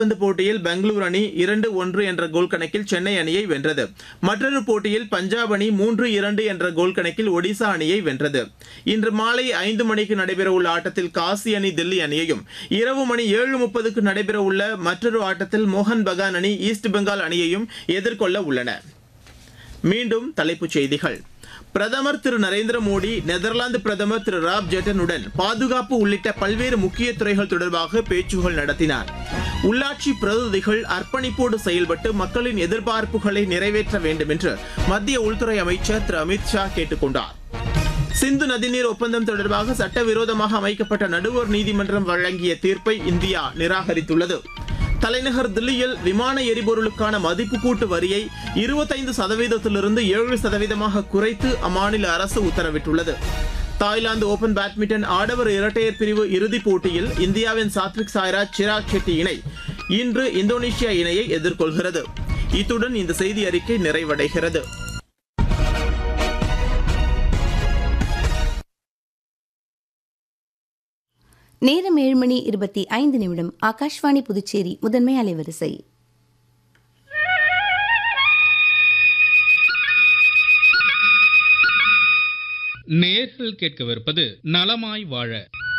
இந்த போட்டியில் பெங்களூரு அணி இரண்டு ஒன்று என்ற கோல் கணக்கில் சென்னை அணியை வென்றது மற்றொரு போட்டியில் பஞ்சாப் அணி மூன்று இரண்டு என்ற கோல் கணக்கில் ஒடிசா அணியை வென்றது இன்று மாலை ஐந்து மணிக்கு நடைபெறவுள்ள ஆட்டத்தில் காசி அணி தில்லி அணியையும் இரவு மணி ஏழு முப்பதுக்கு நடைபெறவுள்ள மற்றொரு ஆட்டத்தில் மோகன் பகான் அணி ஈஸ்ட் பெங்கால் அணியையும் எதிர்கொள்ள உள்ளன மீண்டும் தலைப்புச் செய்திகள் பிரதமர் திரு நரேந்திர மோடி நெதர்லாந்து பிரதமர் திரு ராப் ஜெட்டனுடன் பாதுகாப்பு உள்ளிட்ட பல்வேறு முக்கிய துறைகள் தொடர்பாக பேச்சுகள் நடத்தினார் உள்ளாட்சி பிரதிநிதிகள் அர்ப்பணிப்போடு செயல்பட்டு மக்களின் எதிர்பார்ப்புகளை நிறைவேற்ற வேண்டும் என்று மத்திய உள்துறை அமைச்சர் திரு அமித் ஷா கேட்டுக் கொண்டார் சிந்து நதிநீர் ஒப்பந்தம் தொடர்பாக சட்டவிரோதமாக அமைக்கப்பட்ட நடுவர் நீதிமன்றம் வழங்கிய தீர்ப்பை இந்தியா நிராகரித்துள்ளது தலைநகர் தில்லியில் விமான எரிபொருளுக்கான மதிப்பு கூட்டு வரியை இருபத்தைந்து சதவீதத்திலிருந்து ஏழு சதவீதமாக குறைத்து அம்மாநில அரசு உத்தரவிட்டுள்ளது தாய்லாந்து ஓபன் பேட்மிண்டன் ஆடவர் இரட்டையர் பிரிவு இறுதிப் போட்டியில் இந்தியாவின் சாத்விக் சாய்ராஜ் சிராக் ஷெட்டி இணை இன்று இந்தோனேஷியா இணையை எதிர்கொள்கிறது இத்துடன் இந்த செய்தி அறிக்கை நிறைவடைகிறது நேரம் ஏழு மணி இருபத்தி ஐந்து நிமிடம் ஆகாஷ்வாணி புதுச்சேரி முதன்மை அலைவரிசை நேர்கள் கேட்கவிருப்பது நலமாய் வாழ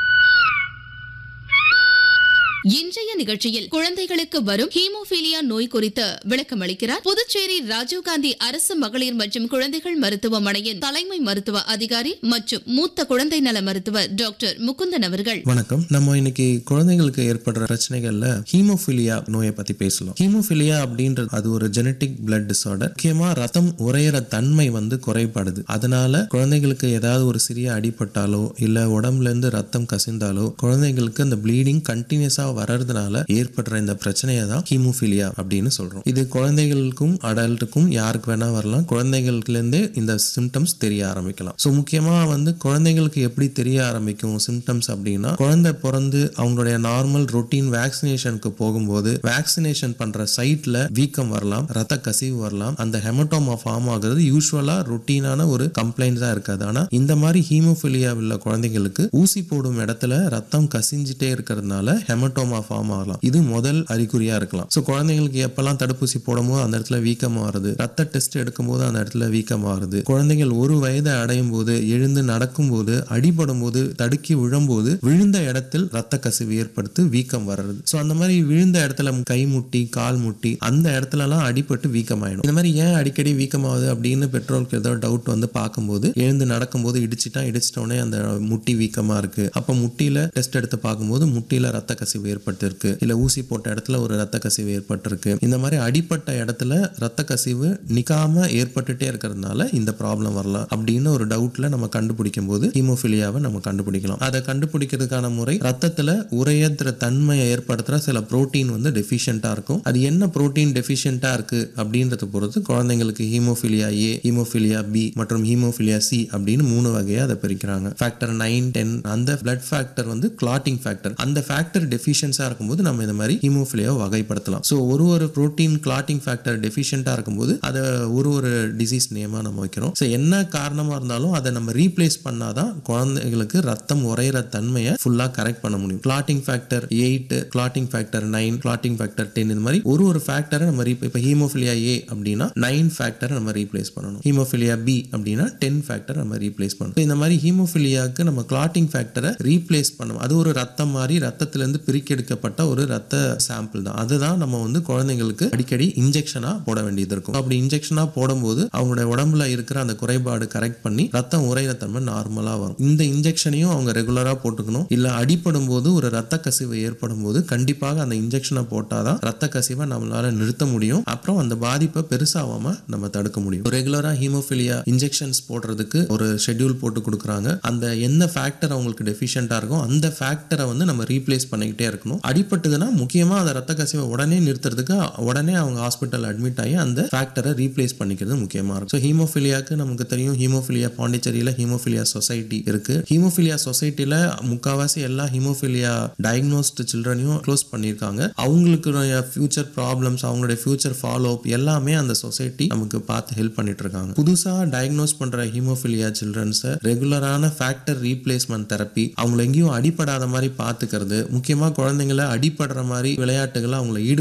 இன்றைய நிகழ்ச்சியில் குழந்தைகளுக்கு வரும் ஹீமோபீலியா நோய் குறித்து விளக்கம் அளிக்கிறார் புதுச்சேரி ராஜீவ்காந்தி அரசு மகளிர் மற்றும் குழந்தைகள் மருத்துவமனையின் தலைமை மருத்துவ அதிகாரி மற்றும் மூத்த குழந்தை நல மருத்துவர் டாக்டர் முகுந்தன் அவர்கள் வணக்கம் நம்ம இன்னைக்கு குழந்தைங்களுக்கு ஏற்படுற பிரச்சனைகள்ல ஹீமோஃபிலியா நோயை பத்தி பேசலாம் ஹீமோஃபிலியா அப்படின்றது அது ஒரு ஜெனட்டிக் பிளட் டிசார்டர் முக்கியமா ரத்தம் உறையிற தன்மை வந்து குறைபாடுது அதனால குழந்தைகளுக்கு ஏதாவது ஒரு சிறிய அடிபட்டாலோ இல்ல உடம்புல இருந்து ரத்தம் கசிந்தாலோ குழந்தைங்களுக்கு அந்த ப்ளீடிங் கண்டினியூஸா வர்றதுனால ஏற்படுற இந்த பிரச்சனையை தான் ஹீமோஃபிலியா அப்படின்னு சொல்றோம் இது குழந்தைகளுக்கும் அடல்ட்டுக்கும் யாருக்கு வேணா வரலாம் குழந்தைகளுக்குல இருந்தே இந்த சிம்டம்ஸ் தெரிய ஆரம்பிக்கலாம் ஸோ முக்கியமா வந்து குழந்தைங்களுக்கு எப்படி தெரிய ஆரம்பிக்கும் சிம்டம்ஸ் அப்படின்னா குழந்தை பிறந்து அவங்களுடைய நார்மல் ரொட்டீன் வேக்சினேஷனுக்கு போகும்போது வேக்சினேஷன் பண்ற சைட்ல வீக்கம் வரலாம் ரத்த கசிவு வரலாம் அந்த ஹெமட்டோமா ஃபார்ம் ஆகுறது யூஸ்வலா ரொட்டீனான ஒரு கம்ப்ளைண்ட்ஸா இருக்காது ஆனா இந்த மாதிரி ஹீமோஃபிலியா உள்ள குழந்தைங்களுக்கு ஊசி போடும் இடத்துல ரத்தம் கசிஞ்சிட்டே இருக்கிறதுனால ஹெமட்டோமா ஃபார்ம் ஆகலாம் இது முதல் அறிகுறியா இருக்கலாம் ஸோ குழந்தைங்களுக்கு எப்பெல்லாம் தடுப்பூசி போடும்போது அந்த இடத்துல வீக்கம் ஆறுது ரத்த டெஸ்ட் எடுக்கும்போது அந்த இடத்துல வீக்கம் ஆறுது குழந்தைகள் ஒரு வயதை அடையும் போது எழுந்து நடக்கும்போது அடிபடும் போது தடுக்கி விழும்போது விழுந்த இடத்தில் ரத்த கசிவு ஏற்படுத்து வீக்கம் வர்றது ஸோ அந்த மாதிரி விழுந்த இடத்துல கை முட்டி கால் முட்டி அந்த இடத்துலலாம் அடிபட்டு வீக்கம் ஆயிடும் இந்த மாதிரி ஏன் அடிக்கடி வீக்கமாகுது அப்படின்னு பெட்ரோலுக்கு ஏதோ டவுட் வந்து பார்க்கும்போது எழுந்து நடக்கும்போது இடிச்சிட்டா இடிச்சிட்டோடனே அந்த முட்டி வீக்கமா இருக்கு அப்ப முட்டியில டெஸ்ட் எடுத்து பார்க்கும்போது முட்டியில ரத்த கசிவு ஏற்பட்டிருக்கு இல்ல ஊசி போட்ட இடத்துல ஒரு ரத்த கசிவு ஏற்பட்டிருக்கு இந்த மாதிரி அடிப்பட்ட இடத்துல ரத்த கசிவு நிக்காம ஏற்பட்டுட்டே இருக்கிறதுனால இந்த ப்ராப்ளம் வரலாம் அப்படின்னு ஒரு டவுட்ல நம்ம கண்டுபிடிக்கும் போது ஹீமோஃபிலியாவை நம்ம கண்டுபிடிக்கலாம் அதை கண்டுபிடிக்கிறதுக்கான முறை ரத்தத்துல உரையற்ற தன்மையை ஏற்படுத்துற சில புரோட்டீன் வந்து டெஃபிஷியண்டா இருக்கும் அது என்ன புரோட்டீன் டெஃபிஷியண்டா இருக்கு அப்படின்றத பொறுத்து குழந்தைங்களுக்கு ஹீமோஃபிலியா ஏ ஹீமோஃபிலியா பி மற்றும் ஹீமோஃபிலியா சி அப்படின்னு மூணு வகையா அதை பிரிக்கிறாங்க ஃபேக்டர் நைன் டென் அந்த பிளட் ஃபேக்டர் வந்து கிளாட்டிங் ஃபேக்டர் அந்த ஃபேக்டர் டெஃபிஷியன்ஸா இருக்கும்போது நம்ம இந்த மாதிரி ஹீமோஃபிலியாவை வகைப்படுத்தலாம் ஸோ ஒரு ஒரு புரோட்டீன் கிளாட்டிங் ஃபேக்டர் டெஃபிஷியண்டா இருக்கும்போது அதை ஒரு ஒரு டிசீஸ் நேமா நம்ம வைக்கிறோம் ஸோ என்ன காரணமா இருந்தாலும் அதை நம்ம ரீப்ளேஸ் பண்ணாதான் குழந்தைகளுக்கு ரத்தம் உறையிற தன்மையை ஃபுல்லா கரெக்ட் பண்ண முடியும் clotting factor eight clotting factor nine clotting factor ten இந்த மாதிரி ஒரு ஒரு ஃபேக்டரை நம்ம ரீ இப்போ ஹீமோஃபிலியா ஏ அப்படின்னா நைன் ஃபேக்டரை நம்ம ரீப்ளேஸ் பண்ணணும் ஹீமோஃபிலியா பி அப்படின்னா டென் ஃபேக்டர் நம்ம ரீப்ளேஸ் பண்ணணும் So இந்த மாதிரி ஹீமோஃபிலியாக்கு நம்ம கிளாட்டிங் ஃபேக்டரை ரீப்ளேஸ் பண்ணணும் அது ஒரு ரத்தம் மாதிரி ரத்தத்திலிருந்து பிரிக்கெடுக்கப்பட்ட ஒரு ரத்த சாம்பிள் தான் அதுதான் நம்ம வந்து குழந்தைங்களுக்கு அடிக்கடி இன்ஜெக்ஷனா போட வேண்டியது இருக்கும் அப்படி இன்ஜெக்ஷனா போடும்போது அவங்களுடைய உடம்புல இருக்கிற அந்த குறைபாடு கரெக்ட் பண்ணி ரத்தம் உறையிற தன்மை நார்மலா வரும் இந்த இன்ஜெக்ஷனையும் அவங்க ரெகுலரா போட்டுக்கணும் இல்ல அடிபடும் போது ஒரு ரத்த கசிவு ஏற்படும் போது கண்டிப்பாக அந்த இன்ஜெக்ஷனை போட்டாதான் ரத்த கசிவை நம்மளால நிறுத்த முடியும் அப்புறம் அந்த பாதிப்பை பெருசாகாம நம்ம தடுக்க முடியும் ரெகுலரா ஹீமோஃபிலியா இன்ஜெக்ஷன்ஸ் போடுறதுக்கு ஒரு ஷெட்யூல் போட்டு கொடுக்குறாங்க அந்த என்ன ஃபேக்டர் அவங்களுக்கு டெஃபிஷியண்டா இருக்கும் அந்த ஃபேக்டரை வந்து நம்ம ரீப்ளேஸ் பண்ணிக்கிட்டே இருக்கணும் அடிபட்டுதுன்னா முக்கியமா அந்த ரத்த கசிவை உடனே நிறுத்துறதுக்கு உடனே அவங்க ஹாஸ்பிட்டல் அட்மிட் ஆகி அந்த ஃபேக்டரை ரீப்ளேஸ் பண்ணிக்கிறது முக்கியமா இருக்கும் ஸோ ஹீமோஃபிலியாக்கு நமக்கு தெரியும் ஹீமோஃபிலியா பாண்டிச்சேரியில ஹீமோஃபிலியா சொசைட்டி இருக்கு ஹீமோஃபிலியா சொசைட்டில முக்காவாசி எல்லா ஹீமோஃபிலியா டயக்னோஸ்டு சில்ட்ரனையும் க்ளோஸ் பண்ணியிருக்காங்க அவங்களுக்கு ஃபியூச்சர் ப்ராப்ளம்ஸ் அவங்களுடைய ஃபியூச்சர் ஃபாலோ அப் எல்லாமே அந்த சொசைட்டி நமக்கு பார்த்து ஹெல்ப் பண்ணிட்டு இருக்காங்க புதுசா டயக்னோஸ் பண்ற ஹீமோஃபிலியா சில்ட்ரன்ஸை ரெகுலரான ஃபேக்டர் ரீப்ளேஸ்மெண்ட் தெரப்பி அவங்களை எங்கேயும் அடிபடாத மாதிரி பார்த்துக்கிறது முக்கியமா குழந்தைங்கள அடிபடுற மாதிரி விளையாட்டுகளை அவங்கள ஈடு